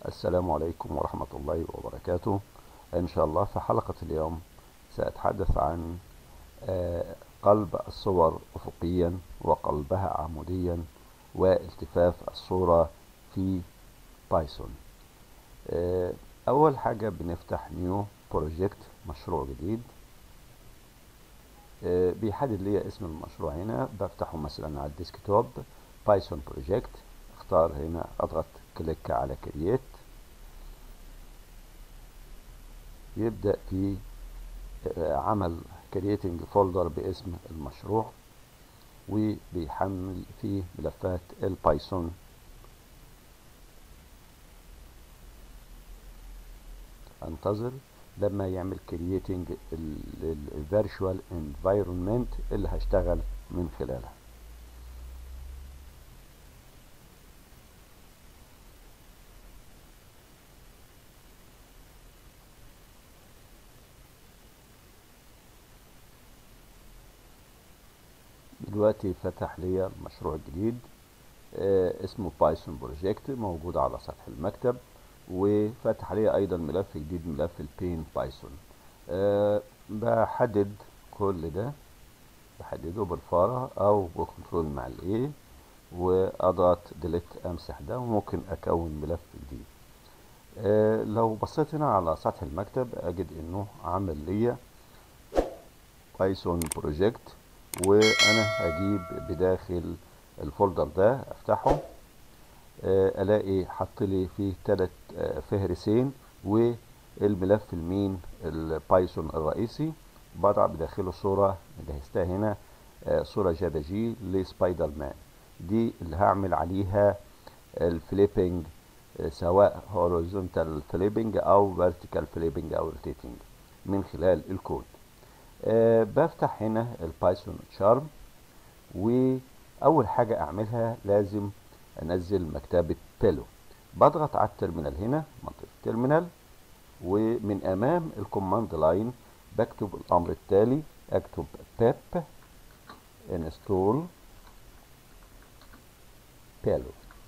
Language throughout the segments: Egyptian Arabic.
السلام عليكم ورحمة الله وبركاته إن شاء الله في حلقة اليوم سأتحدث عن آه، قلب الصور أفقيا وقلبها عموديا والتفاف الصورة في بايثون آه، أول حاجة بنفتح نيو بروجكت مشروع جديد آه، بيحدد لي اسم المشروع هنا بفتحه مثلا على الديسكتوب بايثون بروجكت اختار هنا اضغط كليك على كرييت يبدأ في آه، عمل كرييتنج فولدر باسم المشروع وبيحمل فيه ملفات البايثون انتظر لما يعمل كرييتنج الفيرتشوال انفايرمنت اللي هشتغل من خلالها دلوقتي فتح لي مشروع جديد آه اسمه بايثون بروجكت موجود على سطح المكتب وفتح لي ايضا ملف جديد ملف البين بايثون آه بحدد كل ده بحدده بالفارة او بكنترول مع الايه واضغط ديليت امسح ده وممكن اكون ملف جديد آه لو بصيت هنا على سطح المكتب اجد انه عمل لي بايثون بروجكت وانا هجيب بداخل الفولدر ده افتحه آه الاقي حط لي فيه ثلاث آه فهرسين والملف المين البايثون الرئيسي بضع بداخله صورة جهزتها هنا آه صورة جافا جي لسبايدر مان دي اللي هعمل عليها الفليبنج سواء هوريزونتال فليبنج او فيرتيكال فليبنج او روتيتنج من خلال الكود أه بفتح هنا البايثون تشارم واول حاجه اعملها لازم انزل مكتبه بيلو بضغط على الترمينال هنا منطقه الترمينال ومن امام الكوماند لاين بكتب الامر التالي اكتب pip install بيلو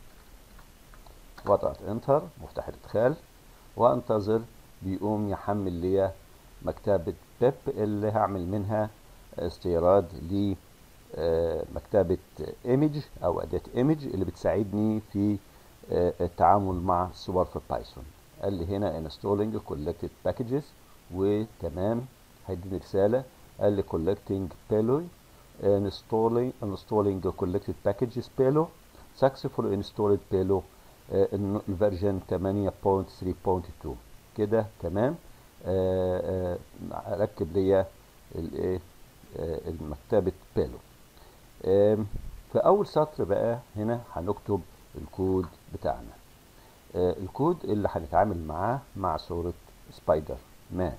واضغط انتر مفتاح الادخال وانتظر بيقوم يحمل لي مكتبه بيب اللي هعمل منها استيراد لمكتبة ايمج او اداة ايمج اللي بتساعدني في التعامل مع الصور في بايثون قال لي هنا installing collected packages وتمام هيديني رسالة قال لي collecting payload installing installing collected packages payload successful installed payload الفيرجن 8.3.2 كده تمام آآ آآ ركب ليا الايه المكتبة بيلو في اول سطر بقى هنا هنكتب الكود بتاعنا الكود اللي هنتعامل معاه مع صورة سبايدر مان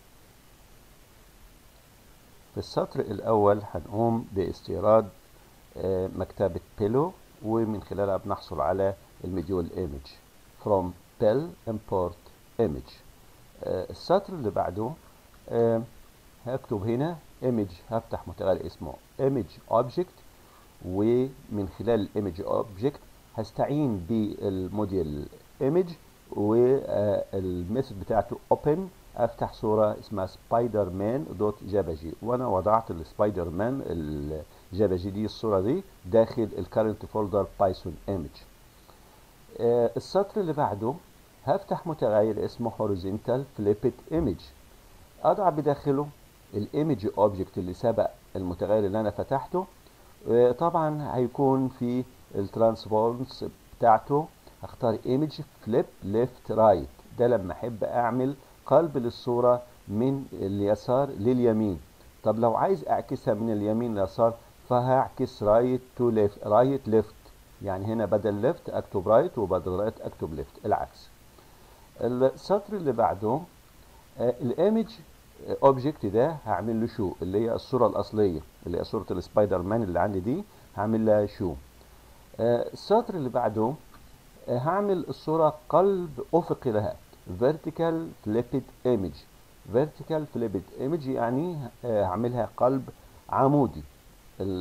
في السطر الاول هنقوم باستيراد مكتبة بيلو ومن خلالها بنحصل على المديول ايمج from pill import image آه السطر اللي بعده آه هكتب هنا image هفتح متغير اسمه image object ومن خلال الايمج object هستعين بالموديل image والميثود بتاعته open افتح صوره اسمها سبايدر مان دوت جافا جي وانا وضعت السبايدر مان الجافا جي دي الصوره دي داخل الكرنت فولدر بايثون ايمج آه السطر اللي بعده هفتح متغير اسمه horizontal flipped image اضع بداخله الايمج اوبجكت اللي سبق المتغير اللي انا فتحته طبعا هيكون في الترانسفورمز بتاعته هختار ايمج فليب ليفت رايت ده لما احب اعمل قلب للصوره من اليسار لليمين طب لو عايز اعكسها من اليمين لليسار فهعكس رايت تو ليفت رايت ليفت يعني هنا بدل ليفت اكتب رايت وبدل رايت اكتب ليفت العكس السطر اللي بعده الايمج اوبجكت ده هعمل له شو اللي هي الصوره الاصليه اللي هي صوره السبايدر مان اللي عندي دي هعمل لها شو السطر اللي بعده هعمل الصوره قلب افقي لها vertical flipped image vertical flipped image يعني هعملها قلب عمودي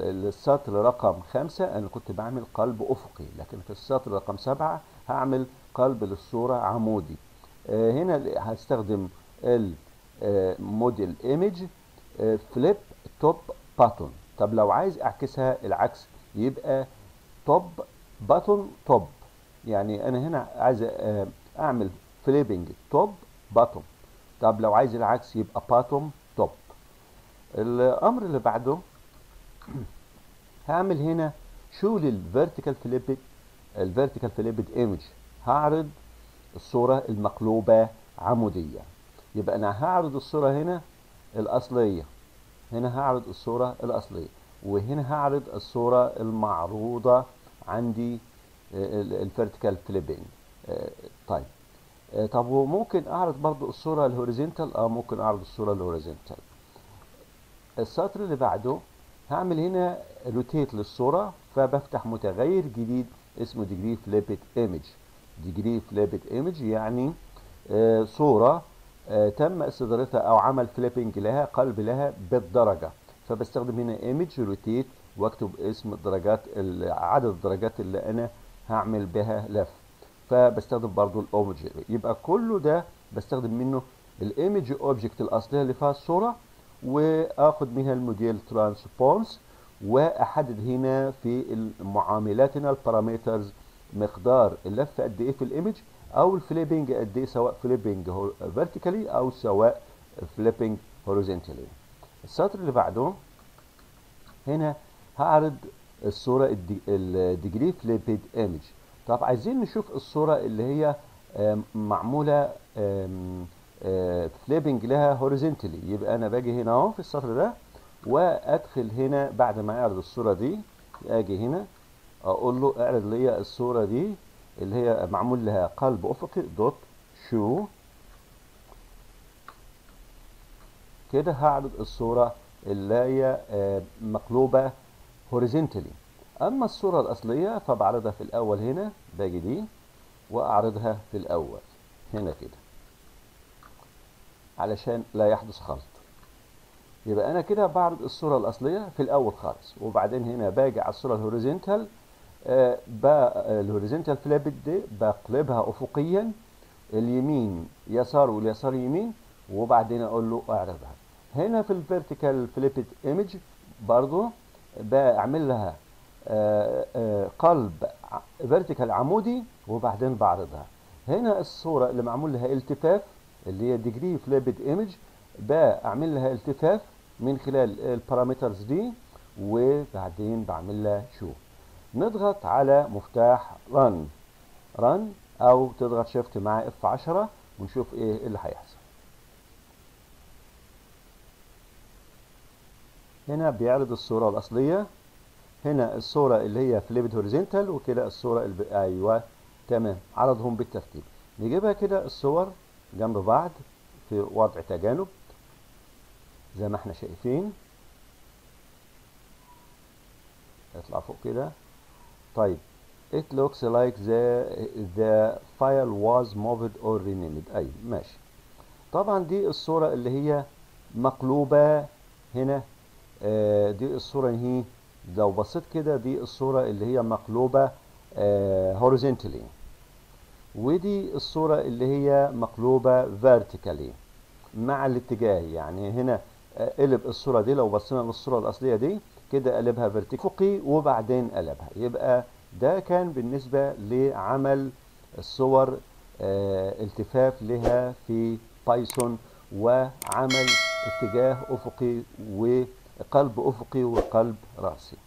السطر رقم خمسة أنا كنت بعمل قلب أفقي لكن في السطر رقم سبعة هعمل قلب للصورة عمودي آه، هنا هستخدم الموديل ايمج فليب توب باتون طب لو عايز اعكسها العكس يبقى توب باتون توب يعني انا هنا عايز آه، اعمل فليبنج توب باتون طب لو عايز العكس يبقى باتوم توب الامر اللي بعده هعمل هنا شو للفيرتيكال فليبد الفيرتيكال فليبد ايمج هعرض الصورة المقلوبة عمودية يبقى انا هعرض الصورة هنا الاصلية هنا هعرض الصورة الاصلية وهنا هعرض الصورة المعروضة عندي الفيرتيكال فليبنج طيب آه، طب وممكن اعرض برضو الصورة الهوريزونتال اه ممكن اعرض الصورة الهوريزونتال السطر اللي بعده هعمل هنا روتيت للصورة فبفتح متغير جديد اسمه ديجري فليبت ايمج ديجري فليبت ايمج يعني آه صورة آه تم استدارتها او عمل فليبنج لها قلب لها بالدرجة فبستخدم هنا ايمج روتيت واكتب اسم الدرجات عدد الدرجات اللي انا هعمل بها لف فبستخدم برضو الاوبج يبقى كله ده بستخدم منه الايمج اوبجكت الاصليه اللي فيها الصوره واخد منها الموديل ترانسبونس واحدد هنا في المعاملات هنا البارامترز مقدار اللف قد ايه في الايمج او الفليبنج قد ايه سواء فليبنج فيرتيكالي او سواء فليبنج هوريزونتالي السطر اللي بعده هنا هعرض الصوره الديجري فليبد ايمج طب عايزين نشوف الصوره اللي هي معموله فليبنج لها هوريزونتالي يبقى انا باجي هنا اهو في السطر ده وادخل هنا بعد ما اعرض الصوره دي اجي هنا اقول له اعرض لي الصوره دي اللي هي معمول لها قلب افقي دوت شو كده هعرض الصوره اللي هي مقلوبه هوريزونتالي اما الصوره الاصليه فبعرضها في الاول هنا باجي دي واعرضها في الاول هنا كده علشان لا يحدث خلط يبقى انا كده بعرض الصوره الاصليه في الاول خالص وبعدين هنا باجي على الصوره الهوريزونتال آه الهوريزونتال فليبت دي بقلبها افقيا اليمين يسار واليسار يمين وبعدين اقول له اعرضها هنا في الفيرتيكال فليبت ايمج برضو بعمل لها آه آه قلب فيرتيكال عمودي وبعدين بعرضها هنا الصوره اللي معمول لها التفاف اللي هي ديجري فليبد ايمج بعمل لها التفاف من خلال البارامترز دي وبعدين بعمل لها شو نضغط على مفتاح رن رن او تضغط شيفت مع اف 10 ونشوف ايه اللي هيحصل هنا بيعرض الصورة الأصلية هنا الصورة اللي هي فليبد هوريزونتال وكده الصورة الب... أيوه تمام عرضهم بالترتيب نجيبها كده الصور جنب بعض في وضع تجانب زي ما احنا شايفين اطلع فوق كده طيب it looks like the the file was moved or renamed ايوه ماشي طبعا دي الصورة اللي هي مقلوبة هنا آه دي الصورة هي لو بصيت كده دي الصورة اللي هي مقلوبة آه horizontally ودي الصورة اللي هي مقلوبة vertically مع الاتجاه يعني هنا قلب الصورة دي لو بصينا للصورة الأصلية دي كده قلبها فيرتيكالي وبعدين قلبها يبقى ده كان بالنسبة لعمل الصور اه التفاف لها في بايثون وعمل اتجاه أفقي وقلب أفقي وقلب رأسي